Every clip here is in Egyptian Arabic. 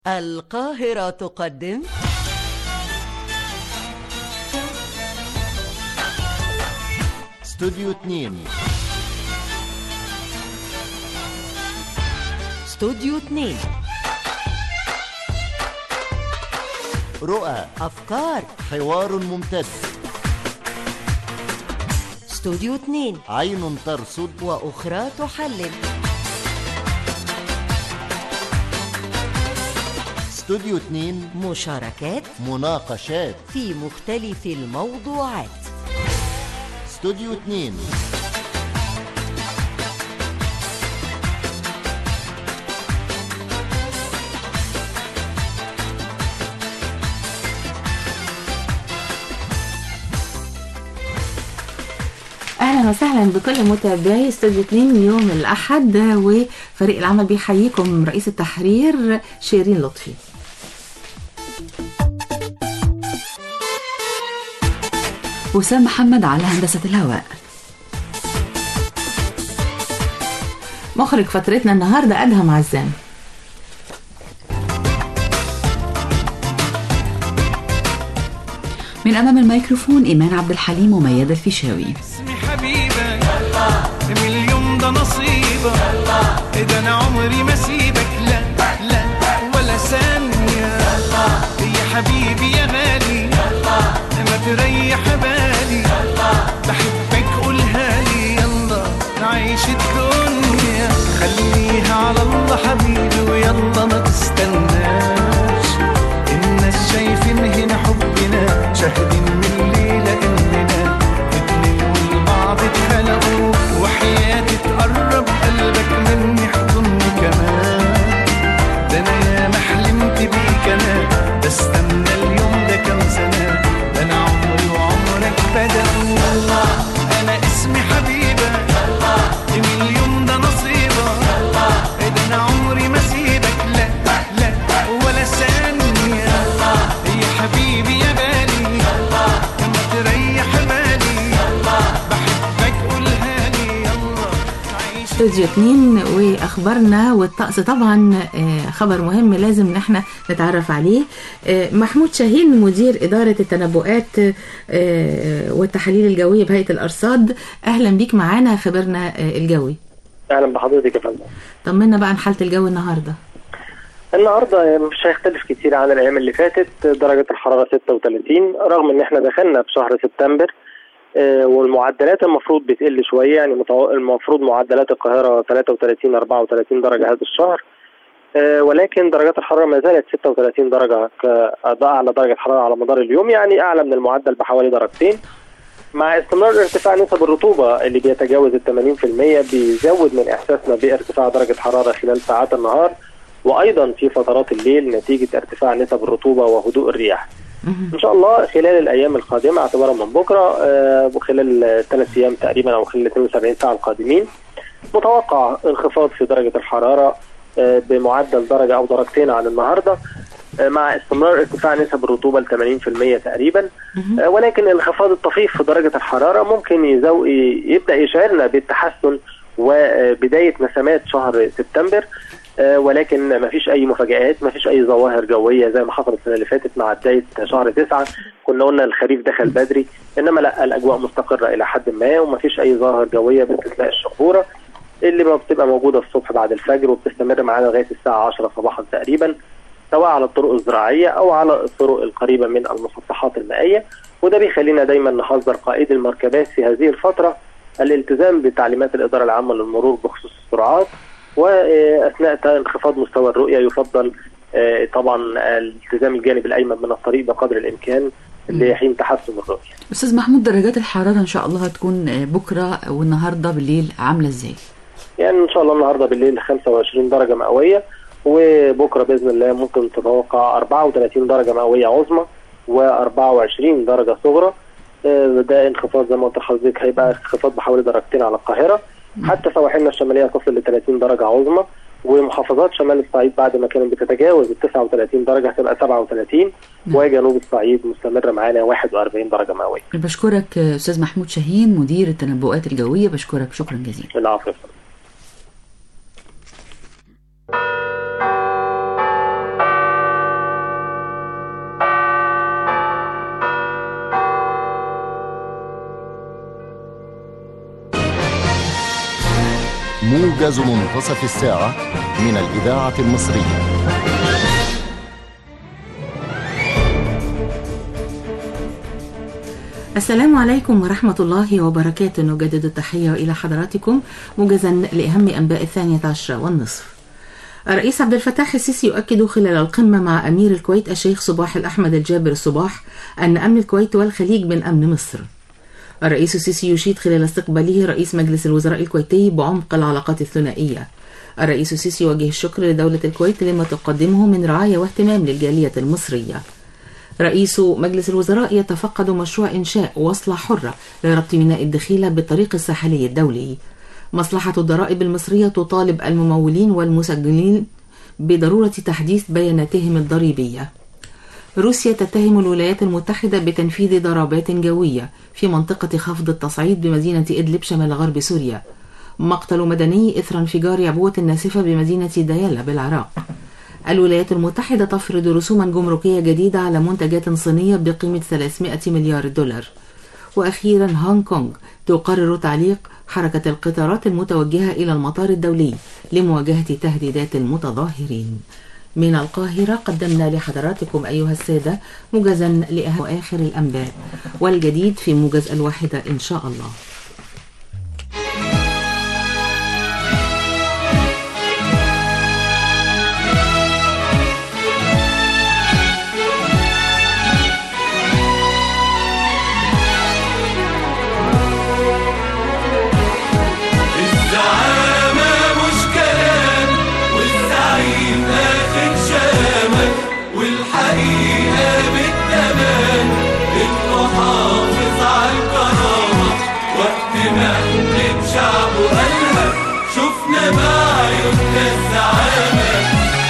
القاهرة تقدم استوديو 2 استوديو 2 رؤى أفكار حوار ممتد استوديو 2 عين ترصد وأخرى تحلل استوديو 2 مشاركات مناقشات في مختلف الموضوعات استوديو 2 اهلا وسهلا بكل متابعي استوديو 2 يوم الاحد وفريق العمل بيحييكم رئيس التحرير شيرين لطفي وسام محمد على هندسة الهواء مخرج فترتنا النهارده ادهم عزام من امام الميكروفون ايمان عبد الحليم وميادة الفيشاوي اسمي حبيبة من اليوم ده نصيبة ده انا عمري ما سيبك لا لا ولا ثانية يا حبيبي يا غالي ما تريح بالي بحبك قولها لي يلا نعيش الدنيا خليها على الله حبيبي ويلا ما تستناش الناس شايفين هنا حبنا شاهدين من الليلة إننا اتنين والبعض اتخلقوا وحياتي تقرب قلبك مني حضني كمان ده أنا يا ما حلمت بيك أنا بستنى اليوم ده كام سنة ده أنا عمري وعمرك بدأوا أنا اسمي حبيبة من اليوم ده نصيبة ده أنا عمري ما سيبك لا لا ولا ثانية يا حبيبي يا بالي ما تريح بالي بحبك قولها لي يلا نعيش استوديو 2 واخبارنا والطقس طبعا آه، خبر مهم لازم ان احنا نتعرف عليه آه، محمود شاهين مدير اداره التنبؤات آه، والتحاليل الجويه بهيئه الارصاد اهلا بيك معانا خبرنا آه، الجوي اهلا بحضرتك يا فندم طمنا بقى عن حاله الجو النهارده النهارده مش هيختلف كتير عن الايام اللي فاتت درجه الحراره 36 رغم ان احنا دخلنا في شهر سبتمبر آه، والمعدلات المفروض بتقل شويه يعني متو- المفروض معدلات القاهره 33 34 درجه هذا الشهر آه، ولكن درجات الحراره ما زالت 36 درجه كاعلى درجه حراره على مدار اليوم يعني اعلى من المعدل بحوالي درجتين مع استمرار ارتفاع نسب الرطوبة اللي بيتجاوز ال 80% بيزود من إحساسنا بارتفاع درجة حرارة خلال ساعات النهار وأيضا في فترات الليل نتيجة ارتفاع نسب الرطوبة وهدوء الرياح. إن شاء الله خلال الأيام القادمة اعتبارا من بكرة آه، وخلال ثلاث أيام تقريبا أو خلال 72 ساعة القادمين متوقع انخفاض في درجة الحرارة آه، بمعدل درجة أو درجتين عن النهاردة آه، مع استمرار ارتفاع نسب الرطوبة ل 80% تقريبا آه، ولكن الانخفاض الطفيف في درجة الحرارة ممكن يزو... يبدأ يشعرنا بالتحسن وبداية نسمات شهر سبتمبر آه، ولكن ما فيش أي مفاجآت ما فيش أي ظواهر جوية زي ما حصل السنة اللي فاتت مع بداية شهر تسعة كنا قلنا الخريف دخل بدري إنما لا الأجواء مستقرة إلى حد ما وما فيش أي ظواهر جوية باستثناء الشخورة اللي ما بتبقى موجودة الصبح بعد الفجر وبتستمر معانا لغاية الساعة 10 صباحا تقريبا سواء على الطرق الزراعية أو على الطرق القريبة من المسطحات المائية وده بيخلينا دايما نحذر قائدي المركبات في هذه الفترة الالتزام بتعليمات الإدارة العامة للمرور بخصوص السرعات وأثناء انخفاض مستوى الرؤية يفضل آه، طبعا التزام الجانب الأيمن من الطريق بقدر الإمكان لحين تحسن الرؤية استاذ محمود درجات الحراره ان شاء الله هتكون آه، بكره والنهارده بالليل عامله ازاي يعني ان شاء الله النهارده بالليل 25 درجه مئويه وبكره باذن الله ممكن تتوقع 34 درجه مئويه عظمى و24 درجه صغرى آه، ده انخفاض زي ما قلت لحضرتك هيبقى انخفاض بحوالي درجتين على القاهره حتى سواحلنا الشماليه تصل ل 30 درجه عظمى ومحافظات شمال الصعيد بعد ما كانت بتتجاوز ال 39 درجه هتبقى 37 وجنوب الصعيد مستمره معانا 41 درجه مئويه. بشكرك آه، استاذ محمود شاهين مدير التنبؤات الجويه بشكرك شكرا جزيلا العفو يا فندم. موجز منتصف الساعة من الإذاعة المصرية السلام عليكم ورحمة الله وبركاته نجدد التحية إلى حضراتكم موجزا لأهم أنباء الثانية عشرة والنصف الرئيس عبد الفتاح السيسي يؤكد خلال القمة مع أمير الكويت الشيخ صباح الأحمد الجابر الصباح أن أمن الكويت والخليج من أمن مصر الرئيس السيسي يشيد خلال استقباله رئيس مجلس الوزراء الكويتي بعمق العلاقات الثنائية الرئيس السيسي يوجه الشكر لدولة الكويت لما تقدمه من رعاية واهتمام للجالية المصرية رئيس مجلس الوزراء يتفقد مشروع إنشاء وصلة حرة لربط ميناء الدخيلة بالطريق الساحلي الدولي مصلحة الضرائب المصرية تطالب الممولين والمسجلين بضرورة تحديث بياناتهم الضريبية روسيا تتهم الولايات المتحدة بتنفيذ ضربات جوية في منطقة خفض التصعيد بمدينة إدلب شمال غرب سوريا مقتل مدني إثر انفجار عبوة ناسفة بمدينة ديالا بالعراق الولايات المتحدة تفرض رسوما جمركية جديدة على منتجات صينية بقيمة 300 مليار دولار وأخيرا هونغ كونغ تقرر تعليق حركة القطارات المتوجهة إلى المطار الدولي لمواجهة تهديدات المتظاهرين من القاهرة قدمنا لحضراتكم أيها السادة موجزا لأهم وآخر الأنباء والجديد في موجز الواحدة إن شاء الله الزعامة مش كلام والزعيم اخد شامك والحقيقة بالتمام انه حافظ على الكرامة وقت ما احنا شعبه قالها شفنا بعيوننا الزعامة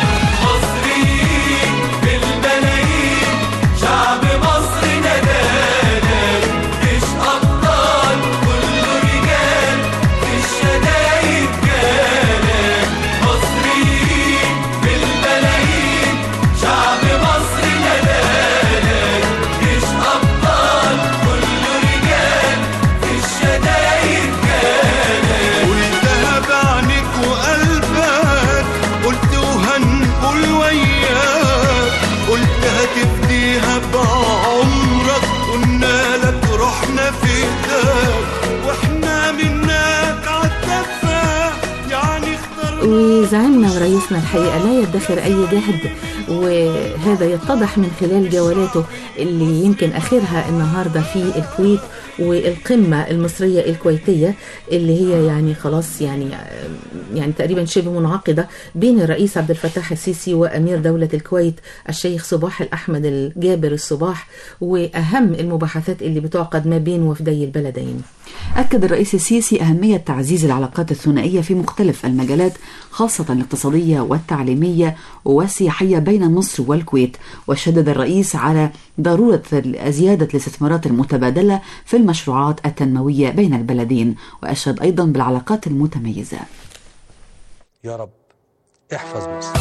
مصريين بالملايين شعب مصر ندانا مش أبطال كله رجال في الشدايد جانا مصريين بالملايين شعب مصر ندانا مش أبطال كله رجال في الشدايد جانا قلتها بعينك وقلبك قلت وهنقول وياك قلت هتفديها بعمرك قلنا لك رحنا فداك واحنا منك عالدفة يعني اخترنا وزعيمنا ورئيسنا الحقيقة لا يدخر أي جهد وهذا يتضح من خلال جولاته اللي يمكن آخرها النهاردة في الكويت والقمة المصرية الكويتية اللي هي يعني خلاص يعني يعني تقريبا شبه منعقدة بين الرئيس عبد الفتاح السيسي وأمير دولة الكويت الشيخ صباح الأحمد الجابر الصباح وأهم المباحثات اللي بتعقد ما بين وفدي البلدين أكد الرئيس السيسي أهمية تعزيز العلاقات الثنائية في مختلف المجالات خاصة الاقتصادية والتعليمية والسياحية بين مصر والكويت وشدد الرئيس على ضرورة زيادة الاستثمارات المتبادلة في المشروعات التنموية بين البلدين وأشاد أيضا بالعلاقات المتميزة يا رب احفظ مصر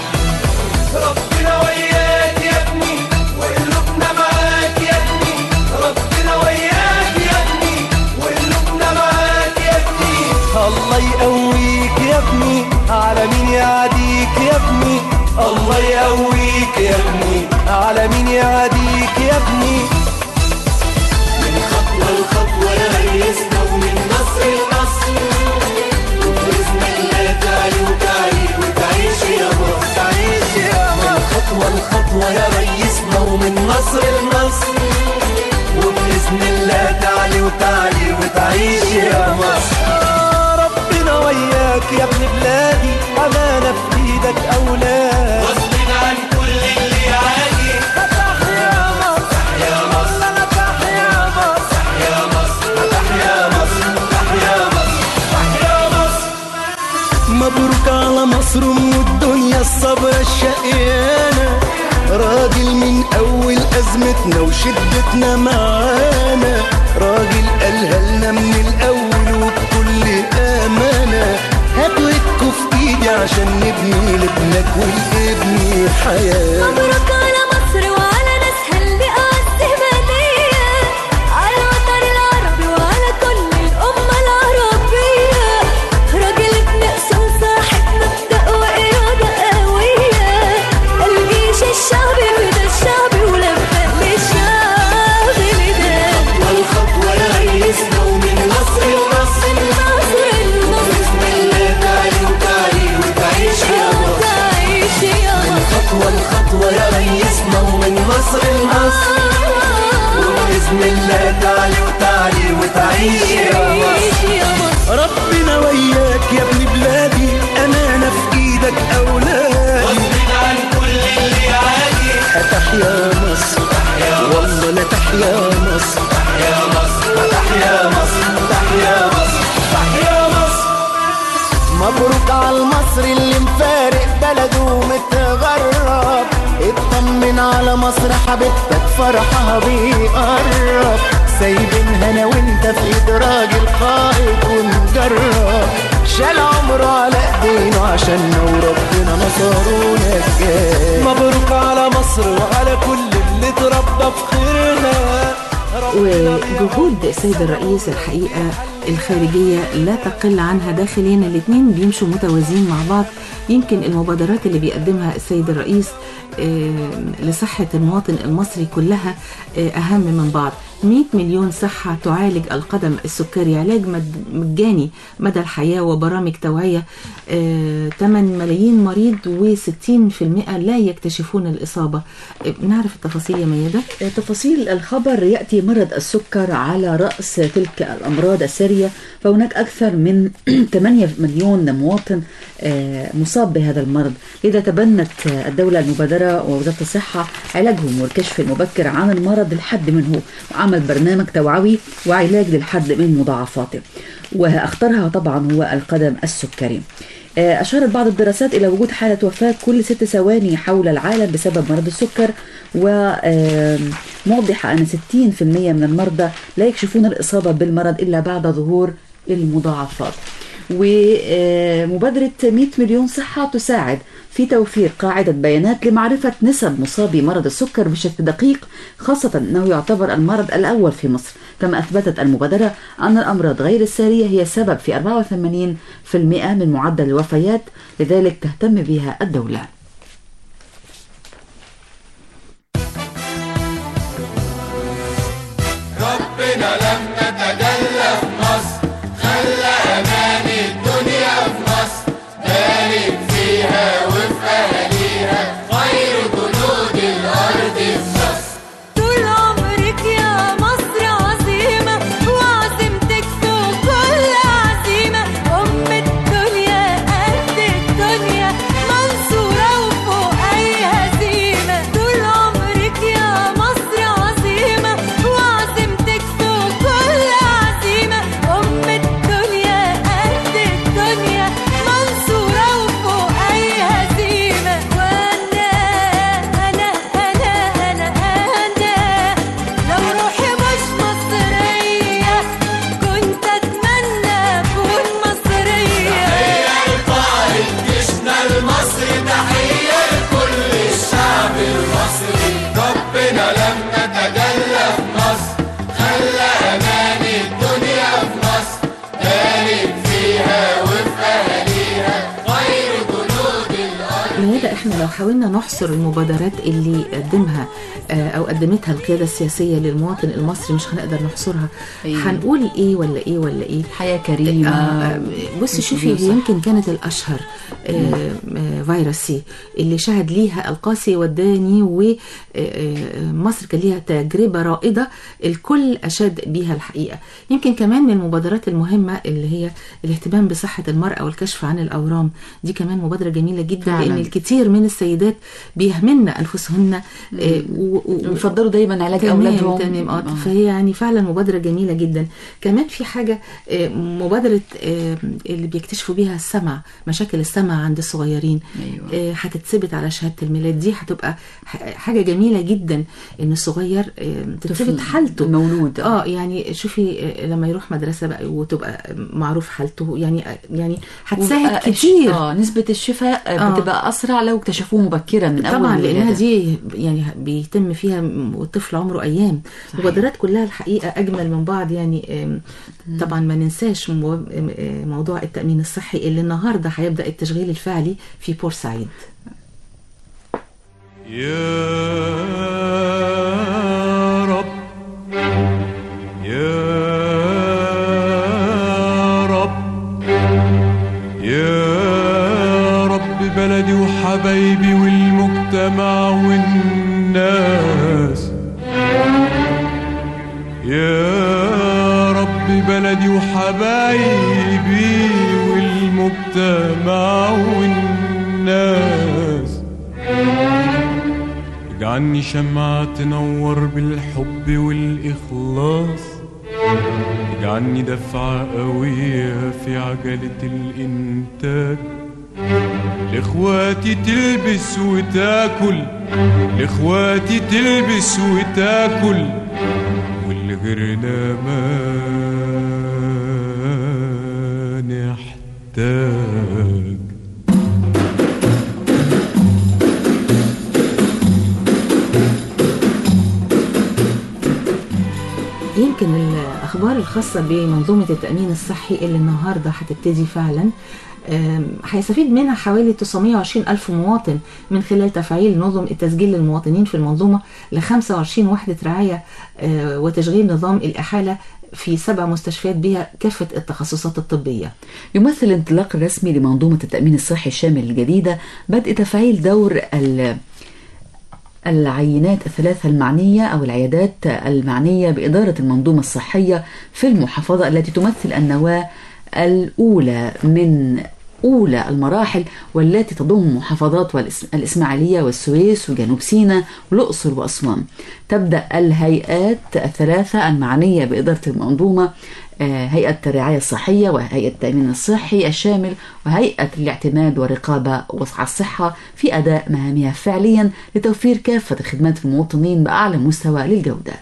ربنا وياك يا ابني وقلوبنا معاك يا ابني ربنا وياك يا ابني وقلوبنا معاك يا ابني الله يقويك يا ابني على مين يعاديك يا ابني الله يقويك يا ابني على مين يعاديك يا ابني من خطوة لخطوة يا ريسنا ومن نصر لنصر وبإذن الله تعلي وتعلي وتعيش يا مصر تعيش يا مصر من خطوة لخطوة يا ريسنا ومن نصر لنصر وبإذن الله تعلي وتعلي وتعيش يا مصر ربنا وياك يا ابن بلادي أمانة في إيدك أولاد غصب عن كل اللي يعادي تحيا مصر تحيا مصر تحيا مصر تحيا مصر تحيا مصر تحيا مصر تحيا مصر مبروك على مصر ام الدنيا الصبر الشقيانة راجل من اول ازمتنا وشدتنا معانا راجل قالها لنا من الاول وبكل امانة هاتوا ايدكوا في ايدي عشان نبني لابنك والابن حياة مبروك على مصر وعلى ناسها اللي أعز هدية على الوطن العربي وعلى كل الأمة العربية راجل ابن عيش يا مصر ربنا وياك يا ابن بلادي امانه في ايدك اولادي عن كل اللي عادي هتحيا مصر والله لا تحيا مصر تحيا مصر تحيا مصر تحيا مصر تحيا مصر مبروك على المصري اللي مفارق بلده ومتغرب اطمن على مصر حبيبتك فرحها بيقرب سايبينها انا وانت في ايد راجل قائد ومجرب شال عمره على ايدينه عشاننا وربنا نصرونا الجاي مبروك على مصر وعلى كل اللي اتربى في خيرها وجهود السيد الرئيس الحقيقة الخارجية لا تقل عنها داخليا الاتنين بيمشوا متوازيين مع بعض يمكن المبادرات اللي بيقدمها السيد الرئيس آه، لصحة المواطن المصري كلها آه، أهم من بعض 100 مليون صحة تعالج القدم السكري علاج مد- مجاني مدى الحياة وبرامج توعية آه، 8 ملايين مريض و60% لا يكتشفون الإصابة آه، نعرف التفاصيل يا ميادة تفاصيل الخبر يأتي مرض السكر على رأس تلك الأمراض السارية فهناك أكثر من 8 مليون مواطن آه، مصاب بهذا المرض لذا تبنت آه، الدولة المبادرة ووزارة الصحة علاجهم والكشف المبكر عن المرض للحد منه وعمل برنامج توعوي وعلاج للحد من مضاعفاته واختارها طبعا هو القدم السكري آه، أشارت بعض الدراسات إلى وجود حالة وفاة كل ست ثواني حول العالم بسبب مرض السكر وموضحة أن 60% من المرضى لا يكشفون الإصابة بالمرض إلا بعد ظهور المضاعفات ومبادرة 100 مليون صحة تساعد في توفير قاعدة بيانات لمعرفة نسب مصابي مرض السكر بشكل دقيق خاصة أنه يعتبر المرض الأول في مصر كما أثبتت المبادرة أن الأمراض غير السارية هي السبب في 84% من معدل الوفيات لذلك تهتم بها الدولة ربنا لما تجلى في مصر خلى امان الدنيا في مصر بارك فيها وفي اهاليها خير جنود الارض في مصر طول عمرك يا مصر عظيمة وعزيمتك فوق كل عزيمة أم الدنيا قد الدنيا منصورة وفوق أي هزيمة طول عمرك يا مصر عظيمة وعزيمتك فوق كل عزيمة أم الدنيا قد الدنيا منصورة وفوق أي هزيمة وأنا أنا أنا أنا أنا لو روحي مش مصرية كنت أتمنى أكون مصرية تحية لقائد جيشنا المصري تحية لكل الشعب المصري ربنا لما تجلى في مصر خلى امان الدنيا في مصر بارك فيها وفي اهاليها خير جنود الارض ميادة احنا لو حاولنا نحصر المبادرات اللي قدمها آه، او قدمتها القياده السياسيه للمواطن المصري مش هنقدر نحصرها أيوة. هنقول ايه ولا ايه ولا ايه حياة كريمة آه، بصي مش شوفي صح. هي يمكن كانت الاشهر آه، آه، فيروس سي اللي شهد ليها القاسي والداني ومصر كان ليها تجربه رائده الكل اشاد بيها الحقيقه يمكن كمان من المبادرات المهمه اللي هي الاهتمام بصحه المراه والكشف عن الاورام دي كمان مبادره جميله جدا فعلاً. لان الكثير من السيدات بيهملن انفسهن آه، و- و- بيفضلوا دايما علاج تمام أولادهم تمام اه آه. فهي يعني فعلا مبادره جميله جدا كمان في حاجه آه، مبادره آه، اللي بيكتشفوا بيها السمع مشاكل السمع عند الصغيرين أيوة. آه، هتتثبت على شهاده الميلاد دي هتبقى ح- حاجه جميله جدا ان الصغير آه، تتثبت طفل حالته مولود اه يعني شوفي آه، لما يروح مدرسه بقى وتبقى معروف حالته يعني يعني هتساعد وبقى الش- كتير اه نسبة الشفاء آه. آه. بتبقى أسرع لو اكتشفوه مبكرا من أول طبعا لانها الولادة. دي يعني بيتم فيها م- والطفل عمره ايام المبادرات كلها الحقيقه اجمل من بعض يعني آم، طبعا ما ننساش مو- آم، آم، موضوع التامين الصحي اللي النهارده هيبدا التشغيل الفعلي في بورسعيد يا رب يا رب يا رب بلدي وحبايبي والمجتمع والناس يا رب بلدي اجعلني شمعة تنور بالحب والإخلاص اجعلني دفعة قوية في عجلة الإنتاج لاخواتي تلبس وتاكل لاخواتي تلبس وتاكل واللي غيرنا ما نحتاج يمكن الأخبار الخاصة بمنظومة التأمين الصحي اللي النهاردة هتبتدي فعلا آم، هيستفيد منها حوالي 920 ألف مواطن من خلال تفعيل نظم التسجيل للمواطنين في المنظومة ل 25 وحدة رعاية آه، وتشغيل نظام الإحالة في سبع مستشفيات بها كافة التخصصات الطبية يمثل الانطلاق الرسمي لمنظومة التأمين الصحي الشامل الجديدة بدء تفعيل دور ال العينات الثلاثة المعنية أو العيادات المعنية بإدارة المنظومة الصحية في المحافظة التي تمثل النواة الأولى من أولى المراحل والتي تضم محافظات والإس- الإسماعيلية والسويس وجنوب سيناء والأقصر وأسوان تبدأ الهيئات الثلاثة المعنية بإدارة المنظومة آه، هيئة الرعاية الصحية وهيئة التأمين الصحي الشامل وهيئة الاعتماد والرقابة على الصحة في أداء مهامها فعليا لتوفير كافة خدمات المواطنين بأعلى مستوى للجودة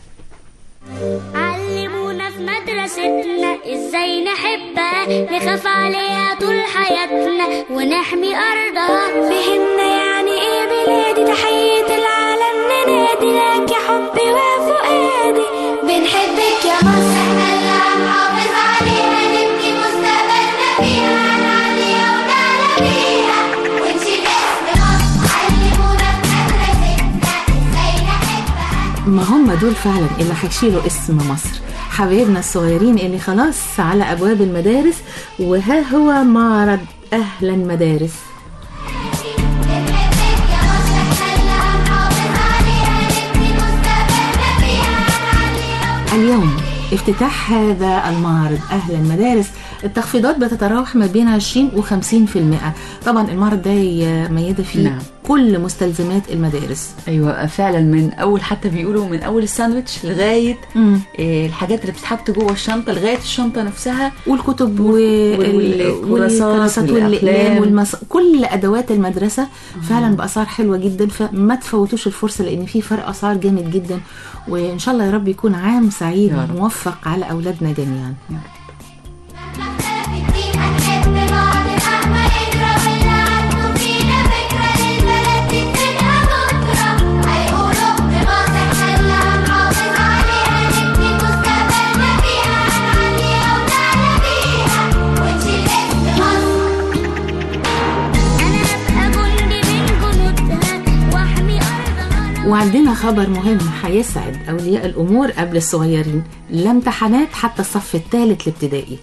علمونا في مدرستنا ازاي نحبها نخاف عليها طول حياتنا ونحمي ارضها فهمنا يعني ايه بلادي تحية العالم ننادي لك يا حبي وفؤادي بنحبك يا مصر احنا اللي هنحافظ عليها نبني مستقبلنا فيها هنعليها ونعلى بيها ونشيل اسم مصر علمونا في مدرستنا ازاي نحبها ما هم دول فعلا اللي هيشيلوا اسم مصر حبايبنا الصغيرين اللي خلاص على أبواب المدارس وها هو معرض أهلا مدارس اليوم افتتاح هذا المعرض أهل المدارس التخفيضات بتتراوح ما بين 20 و 50% طبعا المعرض ده يا ميادة فيه نعم. كل مستلزمات المدارس ايوه فعلا من اول حتى بيقولوا من اول الساندوتش لغايه مم. إيه الحاجات اللي بتتحط جوه الشنطه لغايه الشنطه نفسها والكتب وال- وال- والكراسات والكراسات والأقلام. والاقلام والمس... كل ادوات المدرسه فعلا باسعار حلوه جدا فما تفوتوش الفرصه لان في فرق اسعار جامد جدا وان شاء الله يا رب يكون عام سعيد يا رب. موفق على اولادنا جميعا وعندنا خبر مهم هيسعد اولياء الامور قبل الصغيرين لا امتحانات حتى الصف الثالث الابتدائي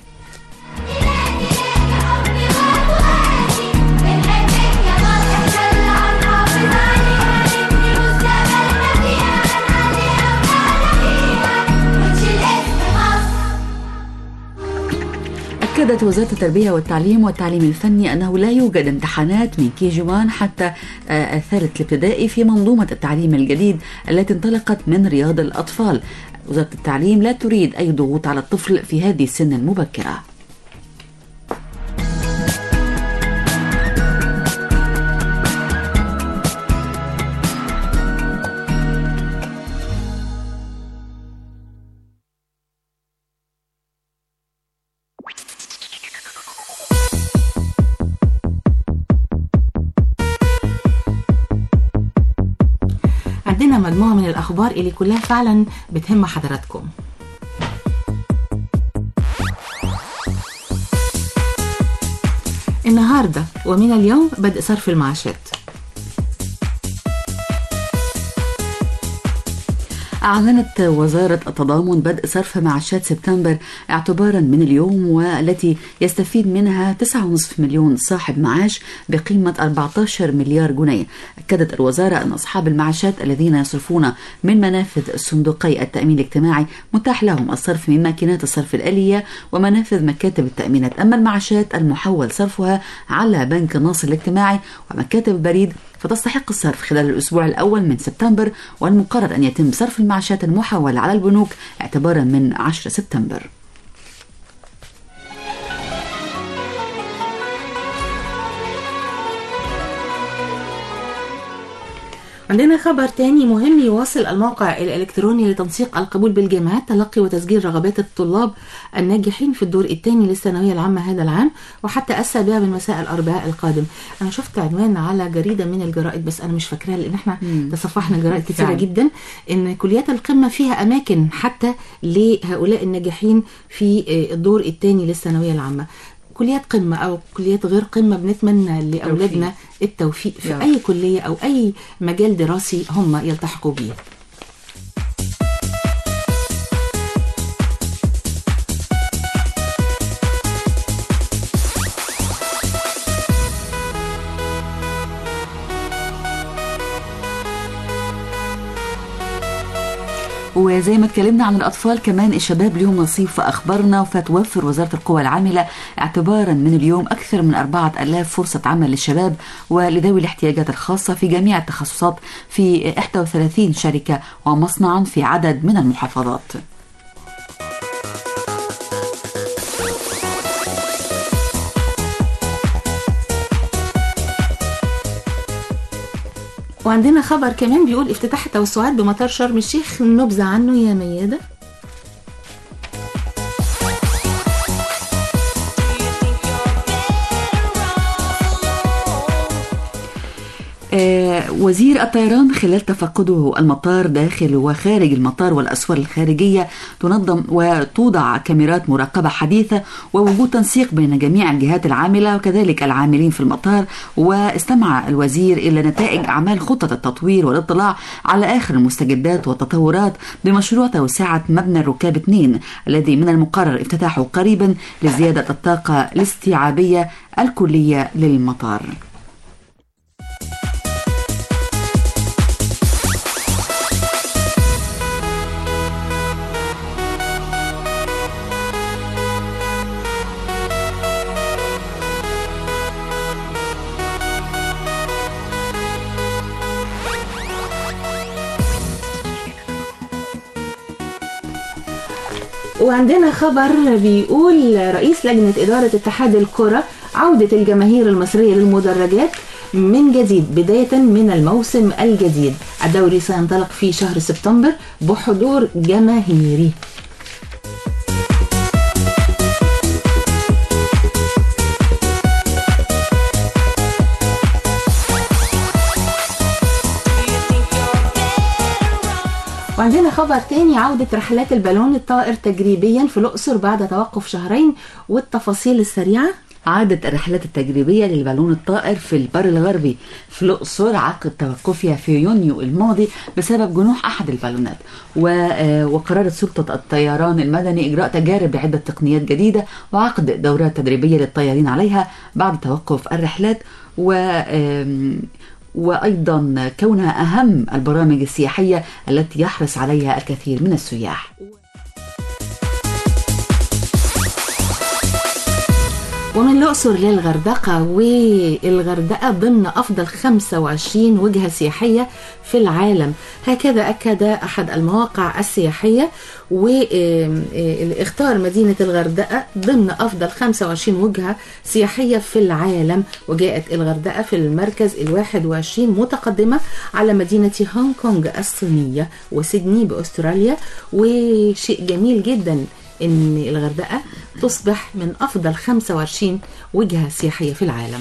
أكدت وزارة التربية والتعليم والتعليم الفني أنه لا يوجد امتحانات من كي جي 1 حتى آه، الثالث الابتدائي في منظومة التعليم الجديد التي انطلقت من رياض الأطفال وزارة التعليم لا تريد أي ضغوط على الطفل في هذه السن المبكرة عندنا مجموعه من الاخبار اللي كلها فعلا بتهم حضراتكم النهارده ومن اليوم بدء صرف المعاشات أعلنت وزارة التضامن بدء صرف معاشات سبتمبر اعتبارا من اليوم والتي يستفيد منها 9.5 مليون صاحب معاش بقيمة 14 مليار جنيه أكدت الوزارة أن أصحاب المعاشات الذين يصرفون من منافذ صندوقي التأمين الاجتماعي متاح لهم الصرف من ماكينات الصرف الآلية ومنافذ مكاتب التأمينات أما المعاشات المحول صرفها على بنك الناصر الاجتماعي ومكاتب البريد فتستحق الصرف خلال الأسبوع الأول من سبتمبر والمقرر أن يتم صرف المعاشات المحولة على البنوك اعتبارا من 10 سبتمبر عندنا خبر تاني مهم يواصل الموقع الإلكتروني لتنسيق القبول بالجامعات تلقي وتسجيل رغبات الطلاب الناجحين في الدور الثاني للثانوية العامة هذا العام وحتى السابعة من مساء الأربعاء القادم أنا شفت عنوان على جريدة من الجرائد بس أنا مش فاكراها لأن احنا تصفحنا جرائد كثيرة فعلا. جدا إن كليات القمة فيها أماكن حتى لهؤلاء الناجحين في آه، الدور الثاني للثانوية العامة كليات قمة أو كليات غير قمة بنتمنى لأولادنا التوفيق في يا رب. أي كلية أو أي مجال دراسي هم يلتحقوا بيه وزي ما اتكلمنا عن الأطفال كمان الشباب ليهم نصيب في أخبارنا فتوفر وزارة القوى العاملة اعتبارا من اليوم أكثر من أربعة ألاف فرصة عمل للشباب ولذوي الاحتياجات الخاصة في جميع التخصصات في 31 شركة ومصنعا في عدد من المحافظات وعندنا خبر كمان بيقول افتتاح التوسعات بمطار شرم الشيخ نبذة عنه يا ميادة آه، وزير الطيران خلال تفقده المطار داخل وخارج المطار والأسوار الخارجية تنظم وتوضع كاميرات مراقبة حديثة ووجود تنسيق بين جميع الجهات العاملة وكذلك العاملين في المطار واستمع الوزير إلى نتائج أعمال خطة التطوير والاطلاع على آخر المستجدات والتطورات بمشروع توسعة مبنى الركاب 2 الذي من المقرر افتتاحه قريبا لزيادة الطاقة الاستيعابية الكلية للمطار وعندنا خبر بيقول رئيس لجنة إدارة اتحاد الكرة عودة الجماهير المصرية للمدرجات من جديد بداية من الموسم الجديد الدوري سينطلق في شهر سبتمبر بحضور جماهيري وعندنا خبر تاني عودة رحلات البالون الطائر تجريبيا في الأقصر بعد توقف شهرين والتفاصيل السريعة عادت الرحلات التجريبية للبالون الطائر في البر الغربي في الأقصر عقب توقفها في يونيو الماضي بسبب جنوح أحد البالونات و- آه، وقررت سلطة الطيران المدني إجراء تجارب بعدة تقنيات جديدة وعقد دورات تدريبية للطيارين عليها بعد توقف الرحلات و آم، وأيضا كونها أهم البرامج السياحية التي يحرص عليها الكثير من السياح ومن الأقصر للغردقة والغردقة ضمن أفضل 25 وجهة سياحية في العالم هكذا أكد أحد المواقع السياحية واختار مدينة الغردقة ضمن أفضل 25 وجهة سياحية في العالم وجاءت الغردقة في المركز الواحد وعشرين متقدمة على مدينة هونغ كونغ الصينية وسيدني بأستراليا وشيء جميل جدا ان الغردقه تصبح من افضل 25 وجهه سياحيه في العالم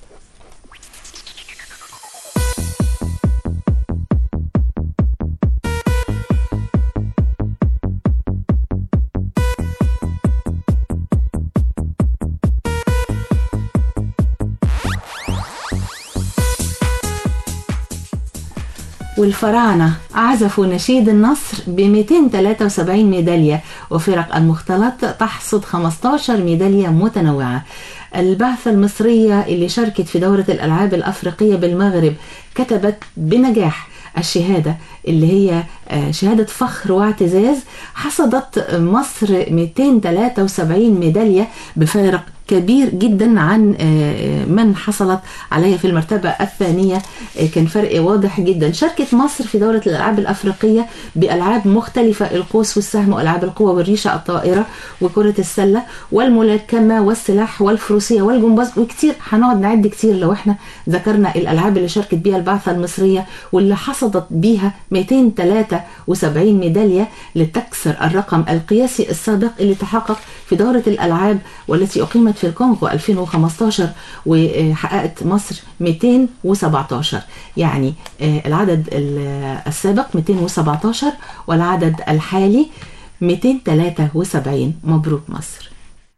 والفراعنة عزفوا نشيد النصر ب 273 ميدالية وفرق المختلط تحصد 15 ميدالية متنوعة البعثة المصرية اللي شاركت في دورة الألعاب الأفريقية بالمغرب كتبت بنجاح الشهادة اللي هي آه، شهادة فخر واعتزاز حصدت مصر 273 ميدالية بفارق كبير جدا عن آه، من حصلت عليها في المرتبة الثانية آه، كان فرق واضح جدا شاركت مصر في دورة الألعاب الأفريقية بألعاب مختلفة القوس والسهم وألعاب القوة والريشة الطائرة وكرة السلة والملاكمة والسلاح والفروسية والجمباز وكتير هنقعد نعد كتير لو احنا ذكرنا الألعاب اللي شاركت بيها البعثة المصرية واللي حصدت بيها 273 ميدالية لتكسر الرقم القياسي السابق اللي تحقق في دورة الألعاب والتي أقيمت في الكونغو 2015 وحققت مصر 217 يعني آه، العدد ال- السابق 217 والعدد الحالي 273 مبروك مصر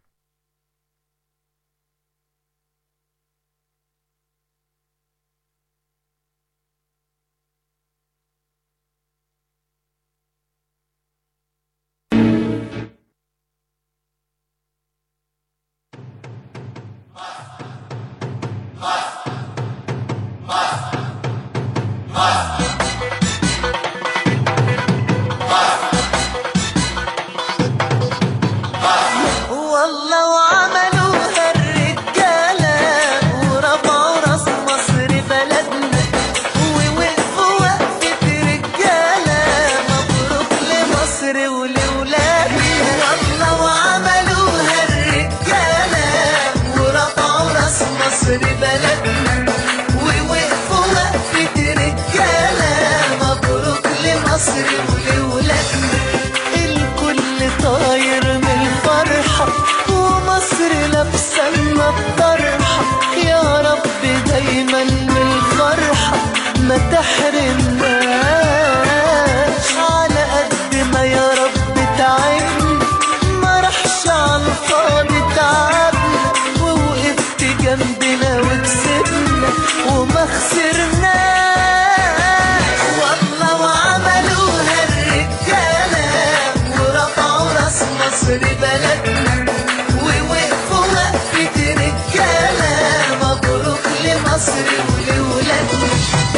والله وعملوها الرجالة ورفعوا راس مصر بلدنا ووقفوا وقفة رجالة مبروك لمصر ولولادنا والله وعملوها الرجالة ورفعوا راس مصر بلدنا ووقفوا وقفة رجالة مبروك لمصر ولولادنا الكل طاير من الفرحة ومصر لابسة لنا الطرحة يا رب دايما من الفرحة ما تحرمناش على قد ما يا رب تعبنا ما راحش على الفاضي تعبنا ووقفت جنبنا وكسبنا وما خسرناش والله وعملوها الرجالة ورفعوا راس مصر بلدنا ووقفوا وقفة رجالة مبروك لمصر ولولادنا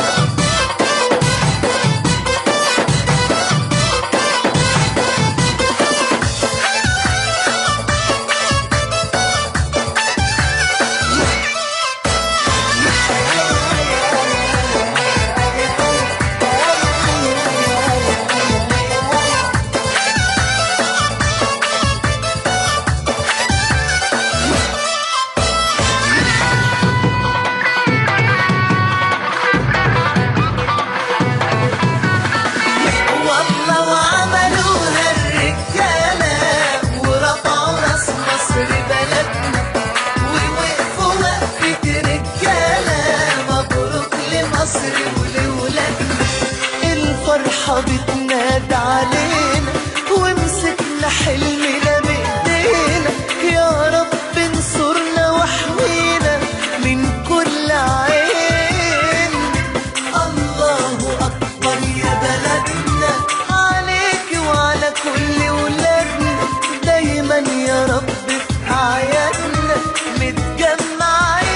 والله وعملوها الرجالة ورفعوا راس مصر بلدنا ووقفوا وقفة رجالة مبروك لمصر ولولادنا الفرحة بتنادى علينا ومسكنا حلمنا بإيدينا يا رب انصرنا واحمينا من كل عين الله أكبر يا بلدنا عليك وعلى كل ولادنا دايما يا رب في أعيادنا متجمعين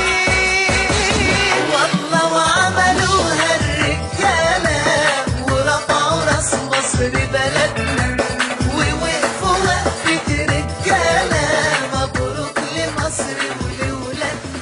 والله وعملوها الرجالة ورفعوا راس مصر بلدنا ووقفوا وقفة رجالة مبروك لمصر ولولادنا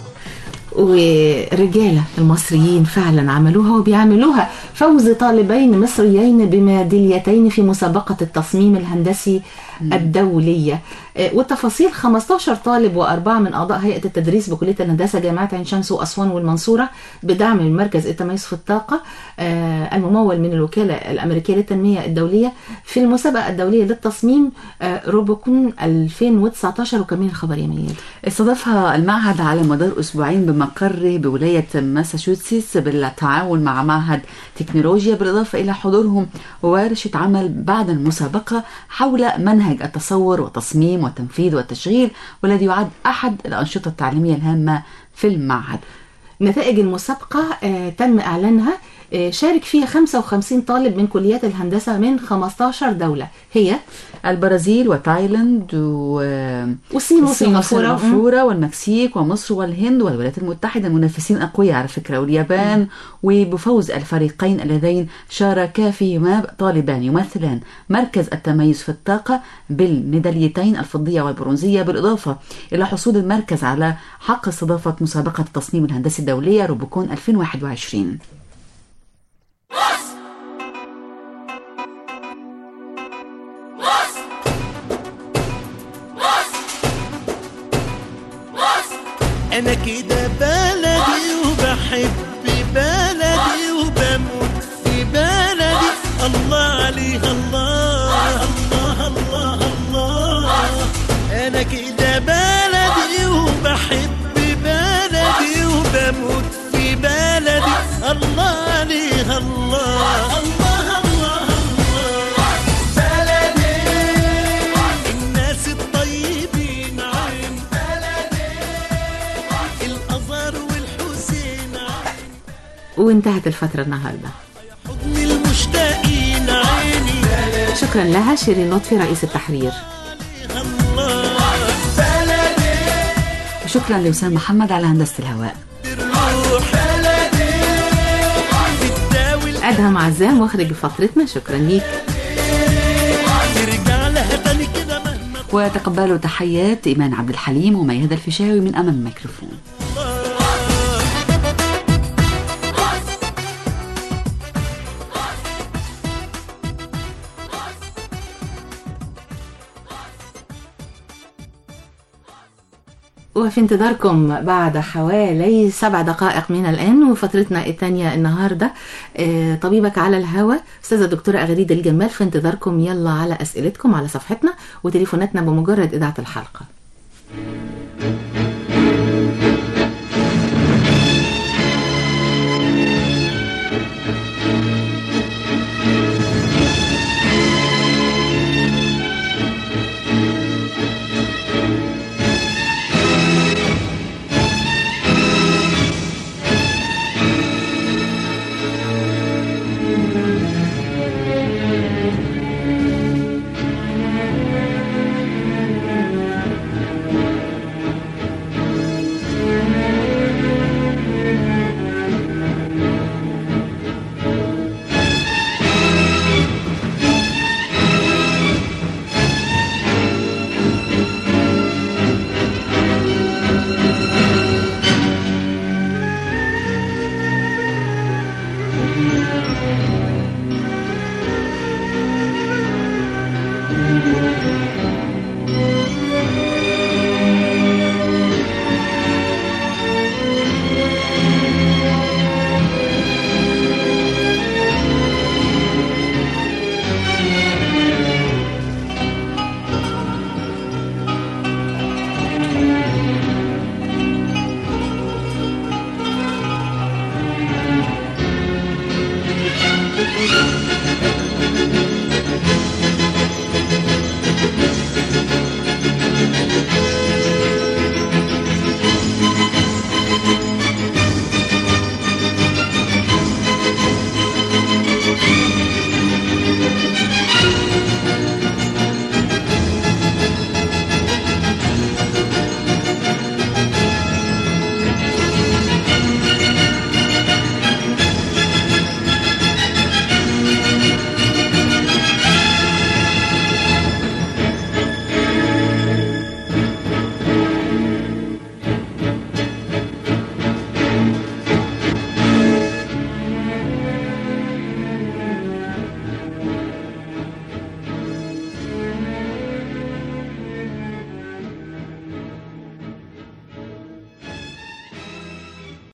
ورجالة المصريين فعلا عملوها وبيعملوها فوز طالبين مصريين بميداليتين في مسابقة التصميم الهندسي الدولية آه، والتفاصيل 15 طالب وأربعة من أعضاء هيئة التدريس بكلية الهندسة جامعة عين شمس وأسوان والمنصورة بدعم من مركز التميز في الطاقة آه، الممول من الوكالة الأمريكية للتنمية الدولية في المسابقة الدولية للتصميم آه، روبوكون 2019 وكمان الخبر يا مياد استضافها المعهد على مدار أسبوعين بمقره بولاية ماساتشوستس بالتعاون مع معهد تكنولوجيا بالإضافة إلى حضورهم ورشة عمل بعد المسابقة حول منهج التصور والتصميم والتنفيذ والتشغيل والذي يعد أحد الأنشطة التعليمية الهامة في المعهد نتائج المسابقة آه، تم إعلانها آه، شارك فيها 55 طالب من كليات الهندسة من 15 دولة هي البرازيل وتايلاند و... والصين وسنغافورة. وسنغافورة والمكسيك ومصر والهند والولايات المتحدة منافسين أقوياء على فكرة واليابان وبفوز الفريقين اللذين شاركا فيهما طالبان يمثلان مركز التميز في الطاقة بالميداليتين الفضية والبرونزية بالإضافة إلى حصول المركز على حق استضافة مسابقة التصميم الهندسي الدولية روبوكون 2021 انا كده بلدي وبحب بلدي وبموت في بلدي الله عليها الله الله الله الله انا كده بلدي وبحب بلدي وبموت في بلدي الله عليها الله الله الله الله بلدي الناس الطيبين عين الازهر والحسين وانتهت الفترة النهاردة حضن المشتاقين عيني شكرا لها شيرين لطفي رئيس التحرير وشكرا لوسام محمد على هندسة الهواء أدهم عزام مخرج فترتنا شكرا ليك ترجع لها تاني كده مهما وتقبلوا تحيات إيمان عبد الحليم وميادة الفيشاوي من أمام الميكروفون وفي انتظاركم بعد حوالي سبع دقائق من الآن وفترتنا الثانية النهاردة آه، طبيبك على الهوا أستاذة دكتورة أغريد الجمال في انتظاركم يلا على أسئلتكم على صفحتنا وتليفوناتنا بمجرد إذاعة الحلقة